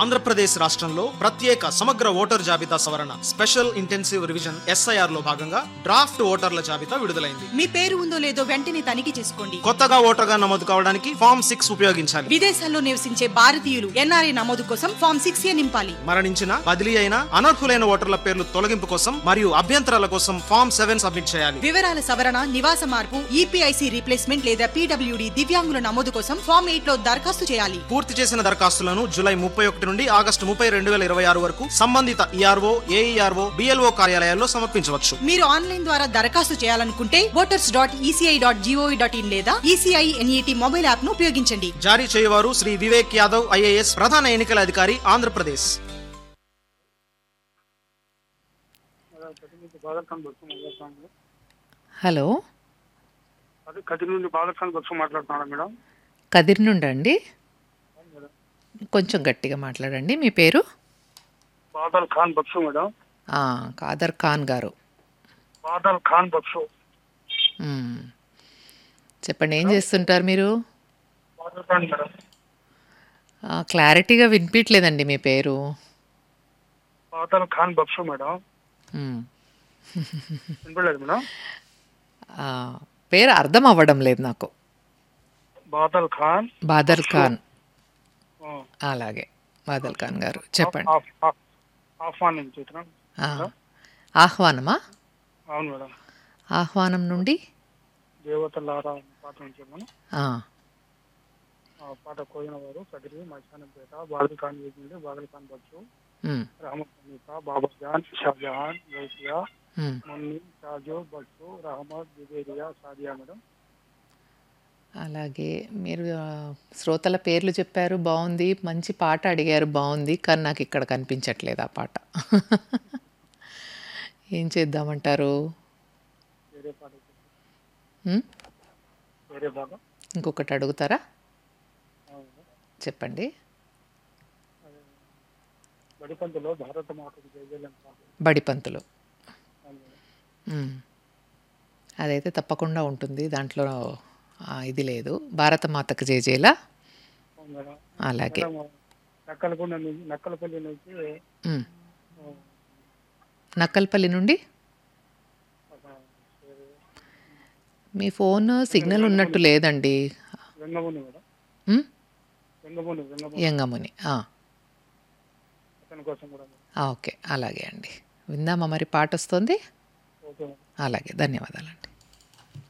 ఆంధ్రప్రదేశ్ రాష్ట్రంలో ప్రత్యేక సమగ్ర ఓటర్ జాబితా సవరణ స్పెషల్ ఇంటెన్సివ్ రివిజన్ ఎస్ఐఆర్ లో భాగంగా డ్రాఫ్ట్ ఓటర్ల జాబితా విడుదలైంది మీ పేరు ఉందో లేదో వెంటనే తనిఖీ చేసుకోండి కొత్తగా ఓటర్గా నమోదు కావడానికి ఫామ్ సిక్స్ ఉపయోగించాలి విదేశాల్లో నివసించే భారతీయులు ఎన్ఆర్ఐ నమోదు కోసం ఫామ్ సిక్స్ ఏ నింపాలి మరణించిన బదిలీ అయిన అనర్హులైన ఓటర్ల పేర్లు తొలగింపు కోసం మరియు అభ్యంతరాల కోసం ఫామ్ సెవెన్ సబ్మిట్ చేయాలి వివరాల సవరణ నివాస మార్పు ఈపీఐసి రీప్లేస్మెంట్ లేదా పీడబ్ల్యూడి దివ్యాంగుల నమోదు కోసం ఫామ్ ఎయిట్ లో దరఖాస్తు చేయాలి పూర్తి చేసిన దరఖాస్తులను జూలై ముప్పై ఒకటి నుండి ఆగస్టు ముప్పై రెండు వేల ఇరవై ఆరు వరకు సంబంధిత ఈఆర్ఓ ఏఈఆర్ఓ బిఎల్ఓ కార్యాలయాల్లో సమర్పించవచ్చు మీరు ఆన్లైన్ ద్వారా దరఖాస్తు చేయాలనుకుంటే voters dot ECI dot GOV dot in లేదా ఈసీఐ ఎన్ఈటి మొబైల్ యాప్ ను ఉపయోగించండి జారీ చేయవారు శ్రీ వివేక్ యాదవ్ ఐఏఎస్ ప్రధాన ఎన్నికల అధికారి ఆంధ్రప్రదేశ్ బాలకాన్ బస్సు మాట్లాడుతున్నాను హలో అదే కదిరి నుండి బాలకాన్ బస్సు మాట్లాడుతున్నాను మేడం కదిరి నుండి అండి కొంచెం గట్టిగా మాట్లాడండి మీ పేరు బాదల్ ఖాన్ బస్సు మేడం ఆ, కాదర్ ఖాన్ గారు బాదల్ ఖాన్ బస్సు మ్మ్. చెప్పండి ఏం చేస్తుంటారు మీరు బాదల్ ఖాన్ మేడం ఆ, క్లారిటీగా వినిపించలేదండి మీ పేరు బాదల్ ఖాన్ బస్సు మేడం మ్మ్. వినపడలేదు మేడం ఆ, పేరు అర్థం అవ్వడం లేదు నాకు బాదల్ ఖాన్ బాదర్ ఖాన్ ఆ, అలాగే బాదల్ ఖాన్ గారు చెప్పండి ఆఫ్- ఆఫ్- ఆహ్వానం చేస్తున్నాం ఆ, ఆహ్వానమా అవును మేడం ఆహ్వానం నుండి దేవతలారా అనే పాట నుంచి మనం ఆ, ఆ పాట కోయిన వారు కదిరి మచానంపేట బాదల్ ఖాన్ వీధి నుండి బాదల్ ఖాన్ బస్సు మ్మ్. రామకృష్ణ బాబా జాన్ షాజహాన్ గౌసియా మ్మ్. మున్ని షాజో బస్సు రహమద్ జుబేరియా సాదియా మేడం అలాగే మీరు ఆ, శ్రోతల పేర్లు చెప్పారు బాగుంది మంచి పాట అడిగారు బాగుంది కానీ నాకు ఇక్కడ కనిపించట్లేదు ఆ పాట ఏం చేద్దామంటారు వేరే పాట ఉమ్? వేరే భాగం ఇంకొకటి అడుగుతారా అవును. చెప్పండి బడిపంతులో భారత మాతకు జయజయం పాట బడిపంతులు అవును. ఉమ్. అదైతే తప్పకుండా ఉంటుంది దాంట్లో ఆ, ఇది లేదు భారతమాతకు జేజేలా అవును మేడం అలాగే మేడం నక్కలకొండ నుంచి నక్కలపల్లి నుంచి ఉమ్. ఆ, నక్కల్పల్లి నుండి ఒక మీ ఫోన్ సిగ్నల్ ఉన్నట్టు లేదండి వెంగముని మేడం ఉమ్? వెంగముని వెంగముని యంగముని ఆ. అతని కోసం కూడా మేడం. ఆ, ఓకే అలాగే అండి విందామా మరి పాట వస్తుంది ఓకే మేడం అలాగే ధన్యవాదాలండి